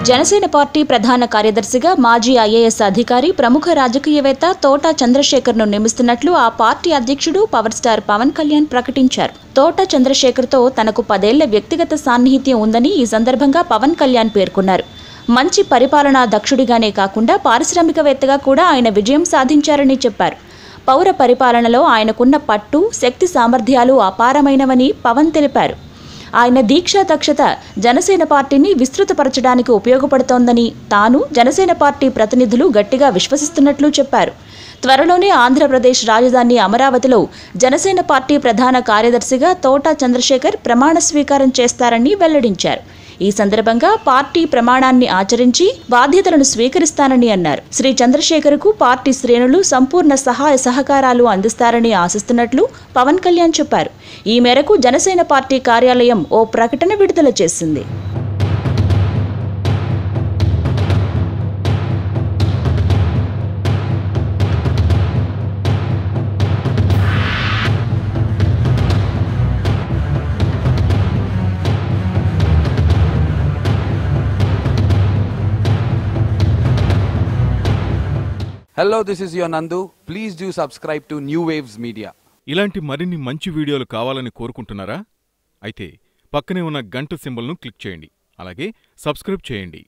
Janasena party ప్రధాన కార్యదర్శిగా మాజీ ఐఏఎస్ అధికారి ప్రముఖ రాజకీయవేత్త తోటా చంద్రశేఖర్ను నియమిస్తున్నట్లు ఆ పార్టీ అధ్యక్షుడు పవర్ స్టార్ పవన్ కళ్యాణ్ ప్రకటించారు తోటా చంద్రశేఖర్తో తనకు పదేళ్ల వ్యక్తిగత సాన్నిహిత్యం ఉందని ఈ సందర్భంగా పవన్ కళ్యాణ్ పేర్కొన్నారు మంచి పరిపాలనా దక్షుడిగానే కాకుండా పారిశ్రామికవేత్తగా కూడా ఆయన విజయం సాధించారని చెప్పారు పౌర పరిపాలనలో ఆయనకున్న పట్టు శక్తి సామర్థ్యాలు అపారమైనవని పవన్ తెలిపారు ఆయన దీక్షా దక్షత జనసేన పార్టీని విస్తృతపరచడానికి ఉపయోగపడుతోందని తాను జనసేన పార్టీ ప్రతినిధులు గట్టిగా విశ్వసిస్తున్నట్లు చెప్పారు త్వరలోనే ఆంధ్రప్రదేశ్ రాజధాని అమరావతిలో జనసేన పార్టీ ప్రధాన కార్యదర్శిగా తోటా చంద్రశేఖర్ ప్రమాణ స్వీకారం చేస్తారని వెల్లడించారు ఈ సందర్భంగా పార్టీ ప్రమాణాన్ని ఆచరించి బాధ్యతలను స్వీకరిస్తానని అన్నారు శ్రీ చంద్రశేఖర్కు పార్టీ శ్రేణులు సంపూర్ణ సహాయ సహకారాలు అందిస్తారని ఆశిస్తున్నట్లు పవన్ కళ్యాణ్ చెప్పారు ఈ మేరకు జనసేన పార్టీ కార్యాలయం ఓ ప్రకటన విడుదల చేసింది Hello, this is your Nandu. Please do subscribe to New Waves Media. ఇలాంటి మరిన్ని మంచి వీడియోలు కావాలని కోరుకుంటున్నారా అయితే పక్కనే ఉన్న గంట సింబల్ను క్లిక్ చేయండి అలాగే సబ్స్క్రైబ్ చేయండి